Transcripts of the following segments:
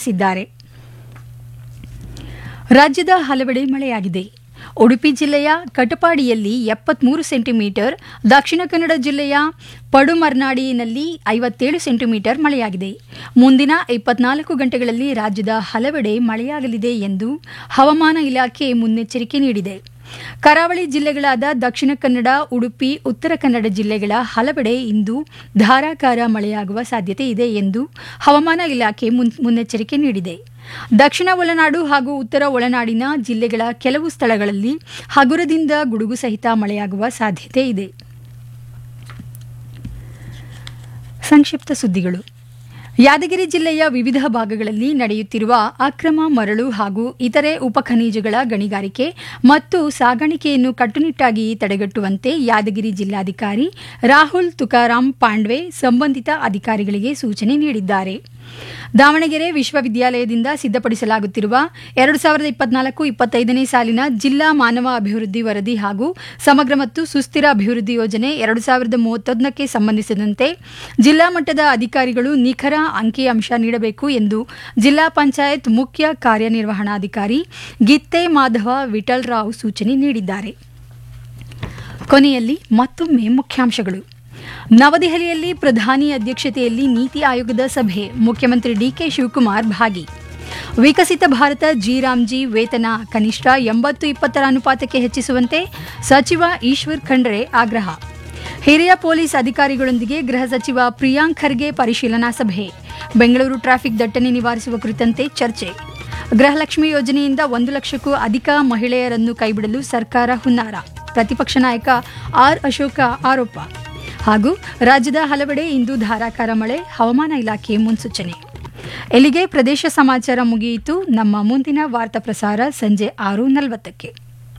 ತಿಳಿಸಿದ್ದಾರೆ ರಾಜ್ಯದ ಹಲವೆಡೆ ಮಳೆಯಾಗಿದೆ ಉಡುಪಿ ಜಿಲ್ಲೆಯ ಕಟಪಾಡಿಯಲ್ಲಿ ಎಪ್ಪತ್ಮೂರು ಸೆಂಟಿಮೀಟರ್ ದಕ್ಷಿಣ ಕನ್ನಡ ಜಿಲ್ಲೆಯ ಪಡುಮರ್ನಾಡಿನಲ್ಲಿ ಐವತ್ತೇಳು ಸೆಂಟಿಮೀಟರ್ ಮಳೆಯಾಗಿದೆ ಮುಂದಿನ ಇಪ್ಪತ್ನಾಲ್ಕು ಗಂಟೆಗಳಲ್ಲಿ ರಾಜ್ಯದ ಹಲವೆಡೆ ಮಳೆಯಾಗಲಿದೆ ಎಂದು ಹವಾಮಾನ ಇಲಾಖೆ ಮುನ್ನೆಚ್ಚರಿಕೆ ನೀಡಿದೆ ಕರಾವಳಿ ಜಿಲ್ಲೆಗಳಾದ ದಕ್ಷಿಣ ಕನ್ನಡ ಉಡುಪಿ ಉತ್ತರ ಕನ್ನಡ ಜಿಲ್ಲೆಗಳ ಹಲವೆಡೆ ಇಂದು ಧಾರಾಕಾರ ಮಳೆಯಾಗುವ ಸಾಧ್ಯತೆ ಇದೆ ಎಂದು ಹವಾಮಾನ ಇಲಾಖೆ ಮುನ್ನೆಚ್ಚರಿಕೆ ನೀಡಿದೆ ದಕ್ಷಿಣ ಒಳನಾಡು ಹಾಗೂ ಉತ್ತರ ಒಳನಾಡಿನ ಜಿಲ್ಲೆಗಳ ಕೆಲವು ಸ್ಥಳಗಳಲ್ಲಿ ಹಗುರದಿಂದ ಗುಡುಗು ಸಹಿತ ಮಳೆಯಾಗುವ ಸಾಧ್ಯತೆ ಇದೆ ಸಂಕ್ಷಿಪ್ತ ಸುದ್ದಿಗಳು ಯಾದಗಿರಿ ಜಿಲ್ಲೆಯ ವಿವಿಧ ಭಾಗಗಳಲ್ಲಿ ನಡೆಯುತ್ತಿರುವ ಅಕ್ರಮ ಮರಳು ಹಾಗೂ ಇತರೆ ಉಪಖನಿಜಗಳ ಗಣಿಗಾರಿಕೆ ಮತ್ತು ಸಾಗಾಣಿಕೆಯನ್ನು ಕಟ್ಟುನಿಟ್ಟಾಗಿ ತಡೆಗಟ್ಟುವಂತೆ ಯಾದಗಿರಿ ಜಿಲ್ಲಾಧಿಕಾರಿ ರಾಹುಲ್ ತುಕಾರಾಂ ಪಾಂಡ್ವೆ ಸಂಬಂಧಿತ ಅಧಿಕಾರಿಗಳಿಗೆ ಸೂಚನೆ ನೀಡಿದ್ದಾರೆ ದಾವಣಗೆರೆ ವಿಶ್ವವಿದ್ಯಾಲಯದಿಂದ ಸಿದ್ಧಪಡಿಸಲಾಗುತ್ತಿರುವ ಎರಡು ಸಾವಿರದ ಇಪ್ಪತ್ನಾಲ್ಕು ಇಪ್ಪತ್ತೈದನೇ ಸಾಲಿನ ಜಿಲ್ಲಾ ಮಾನವ ಅಭಿವೃದ್ಧಿ ವರದಿ ಹಾಗೂ ಸಮಗ್ರ ಮತ್ತು ಸುಸ್ಥಿರ ಅಭಿವೃದ್ಧಿ ಯೋಜನೆ ಎರಡು ಸಾವಿರದ ಮೂವತ್ತೊಂದಕ್ಕೆ ಸಂಬಂಧಿಸಿದಂತೆ ಜಿಲ್ಲಾ ಮಟ್ಟದ ಅಧಿಕಾರಿಗಳು ನಿಖರ ಅಂಕಿಅಂಶ ನೀಡಬೇಕು ಎಂದು ಜಿಲ್ಲಾ ಪಂಚಾಯತ್ ಮುಖ್ಯ ಕಾರ್ಯನಿರ್ವಹಣಾಧಿಕಾರಿ ಗಿತ್ತೆ ಮಾಧವ ವಿಠಲ್ ರಾವ್ ಸೂಚನೆ ನೀಡಿದ್ದಾರೆ ಕೊನೆಯಲ್ಲಿ ಮತ್ತೊಮ್ಮೆ ಮುಖ್ಯಾಂಶಗಳು ನವದೆಹಲಿಯಲ್ಲಿ ಪ್ರಧಾನಿ ಅಧ್ಯಕ್ಷತೆಯಲ್ಲಿ ನೀತಿ ಆಯೋಗದ ಸಭೆ ಮುಖ್ಯಮಂತ್ರಿ ಡಿಕೆ ಶಿವಕುಮಾರ್ ಭಾಗಿ ವಿಕಸಿತ ಭಾರತ ಜಿರಾಮ್ಜಿ ವೇತನ ಕನಿಷ್ಠ ಎಂಬತ್ತು ಇಪ್ಪತ್ತರ ಅನುಪಾತಕ್ಕೆ ಹೆಚ್ಚಿಸುವಂತೆ ಸಚಿವ ಈಶ್ವರ್ ಖಂಡ್ರೆ ಆಗ್ರಹ ಹಿರಿಯ ಪೊಲೀಸ್ ಅಧಿಕಾರಿಗಳೊಂದಿಗೆ ಗೃಹ ಸಚಿವ ಪ್ರಿಯಾಂಕ್ ಖರ್ಗೆ ಪರಿಶೀಲನಾ ಸಭೆ ಬೆಂಗಳೂರು ಟ್ರಾಫಿಕ್ ದಟ್ಟಣೆ ನಿವಾರಿಸುವ ಕುರಿತಂತೆ ಚರ್ಚೆ ಗೃಹಲಕ್ಷ್ಮಿ ಯೋಜನೆಯಿಂದ ಒಂದು ಲಕ್ಷಕ್ಕೂ ಅಧಿಕ ಮಹಿಳೆಯರನ್ನು ಕೈಬಿಡಲು ಸರ್ಕಾರ ಹುನ್ನಾರ ಪ್ರತಿಪಕ್ಷ ನಾಯಕ ಆರ್ ಅಶೋಕ ಆರೋಪ ಹಾಗೂ ರಾಜ್ಯದ ಹಲವೆಡೆ ಇಂದು ಧಾರಾಕಾರ ಮಳೆ ಹವಾಮಾನ ಇಲಾಖೆ ಮುನ್ಸೂಚನೆ ಎಲ್ಲಿಗೆ ಪ್ರದೇಶ ಸಮಾಚಾರ ಮುಗಿಯಿತು ನಮ್ಮ ಮುಂದಿನ ವಾರ್ತಾ ಪ್ರಸಾರ ಸಂಜೆ ಆರು ನಲವತ್ತಕ್ಕೆ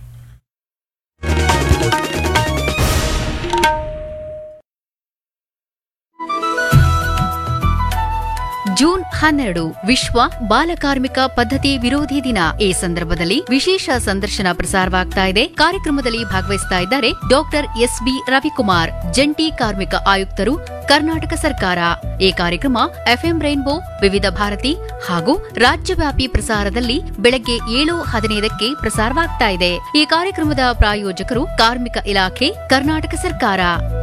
ಜೂನ್ ಹನ್ನೆರಡು ವಿಶ್ವ ಬಾಲಕಾರ್ಮಿಕ ಪದ್ಧತಿ ವಿರೋಧಿ ದಿನ ಈ ಸಂದರ್ಭದಲ್ಲಿ ವಿಶೇಷ ಸಂದರ್ಶನ ಪ್ರಸಾರವಾಗ್ತಾ ಇದೆ ಕಾರ್ಯಕ್ರಮದಲ್ಲಿ ಭಾಗವಹಿಸ್ತಾ ಇದ್ದಾರೆ ಡಾಕ್ಟರ್ ಎಸ್ ಬಿ ರವಿಕುಮಾರ್ ಜಂಟಿ ಕಾರ್ಮಿಕ ಆಯುಕ್ತರು ಕರ್ನಾಟಕ ಸರ್ಕಾರ ಈ ಕಾರ್ಯಕ್ರಮ ಎಫ್ಎಂ ರೈನ್ಬೋ ವಿವಿಧ ಭಾರತಿ ಹಾಗೂ ರಾಜ್ಯವ್ಯಾಪಿ ಪ್ರಸಾರದಲ್ಲಿ ಬೆಳಗ್ಗೆ ಏಳು ಹದಿನೈದಕ್ಕೆ ಪ್ರಸಾರವಾಗ್ತಾ ಇದೆ ಈ ಕಾರ್ಯಕ್ರಮದ ಪ್ರಾಯೋಜಕರು ಕಾರ್ಮಿಕ ಇಲಾಖೆ ಕರ್ನಾಟಕ ಸರ್ಕಾರ